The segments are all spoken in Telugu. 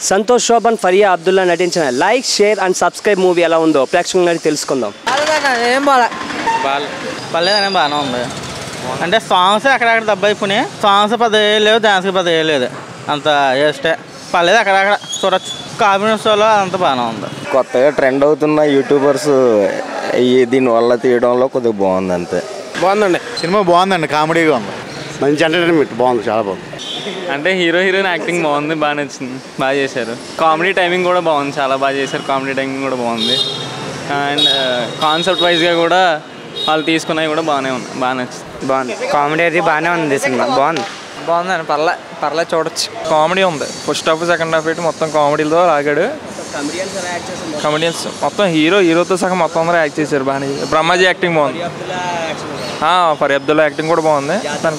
సంతోష్ శోభన్ ఫరియా అబ్దుల్లా నటించిన like share and subscribe movie ఎలా ఉందో ప్రేక్షకులని తెలుసుకుందాం ఏం బాగా బాగా పర్లేదనే బాగానే ఉంది అంటే సాంగ్స్ అక్కడక్కడ దెబ్బ అయిపోయినాయి సాంగ్స్ పెద్ద ఏం లేవు డాన్స్కి పెద్ద ఏం లేదు అంత వేస్టే పర్లేదు అక్కడక్కడ చూడొచ్చు కాంబినేషన్లో అంత బాగానే ఉంది కొత్తగా ట్రెండ్ అవుతున్న యూట్యూబర్స్ ఈ దీనివల్ల తీయడంలో కొద్దిగా బాగుంది అంతే బాగుందండి సినిమా బాగుందండి కామెడీగా ఉంది మంచి ఎంటర్టైన్మెంట్ బాగుంది చాలా బాగుంది అంటే హీరో హీరోయిన్ యాక్టింగ్ బాగుంది బాగా నచ్చింది బాగా చేశారు కామెడీ టైమింగ్ కూడా బాగుంది చాలా బాగా చేశారు కామెడీ టైమింగ్ కూడా బాగుంది అండ్ కాన్సెప్ట్ వైజ్గా కూడా వాళ్ళు తీసుకున్నవి కూడా బాగానే ఉన్నాయి బాగా నచ్చింది బాగుంది కామెడీ అది బాగానే ఉంది సినిమా బాగుంది బాగుందండి పర్లే పర్లే చూడొచ్చు కామెడీ ఉంది ఫస్ట్ హాఫ్ సెకండ్ హాఫ్ పెట్టి మొత్తం కామెడీలో లాగాడు కమెడియన్స్ మొత్తం హీరో హీరోతో సహా మొత్తం అందరూ యాక్ట్ చేశారు బాగానే బ్రహ్మాజీ యాక్టింగ్ బాగుంది ఫర్ అబ్దుల్లా యాక్టింగ్ కూడా బాగుంది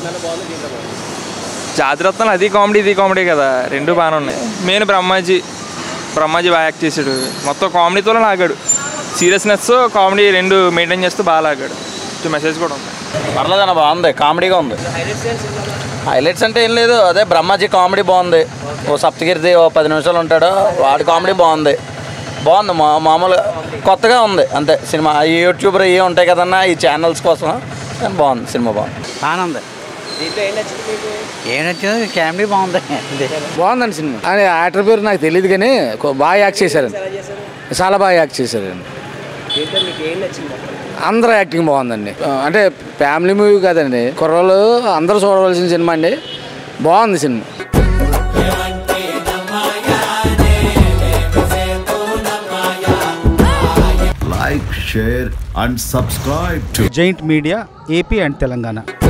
జాతిరత్నాలు అది కామెడీ ఇది కామెడీ కదా రెండు బాగానే ఉన్నాయి మెయిన్ బ్రహ్మాజీ బ్రహ్మాజీ బాగా యాక్ట్ చేశాడు మొత్తం కామెడీతో లాగాడు సీరియస్నెస్ కామెడీ రెండు మెయింటైన్ చేస్తూ బాగా లాగాడు మెసేజ్ కూడా ఉంది పర్లేదన్న బాగుంది కామెడీగా ఉంది హైలైట్స్ అంటే ఏం లేదు అదే బ్రహ్మాజీ కామెడీ బాగుంది ఓ సప్తగిరిది ఓ పది నిమిషాలు ఉంటాడు వాడి కామెడీ బాగుంది బాగుంది మా మామూలు కొత్తగా ఉంది అంతే సినిమా ఈ యూట్యూబర్ ఇవి ఉంటాయి కదన్నా ఈ ఛానల్స్ కోసం కానీ బాగుంది సినిమా బాగుంది ఆనంద్ ఏం నచ్చింది కామెడీ బాగుంది బాగుందండి సినిమా అని యాక్టర్ పేరు నాకు తెలియదు కానీ కొ- బాగా యాక్ట్ చేశారండి చాలా బాగా యాక్ట్ చేశారండి అందరూ యాక్టింగ్ బాగుందండి ఆ, అంటే ఫ్యామిలీ మూవీ కాదండి కుర్రోళ్ళు అందరూ చూడవలసిన సినిమా అండి బాగుంది సినిమా like, share, and subscribe to giant media AP and Telangana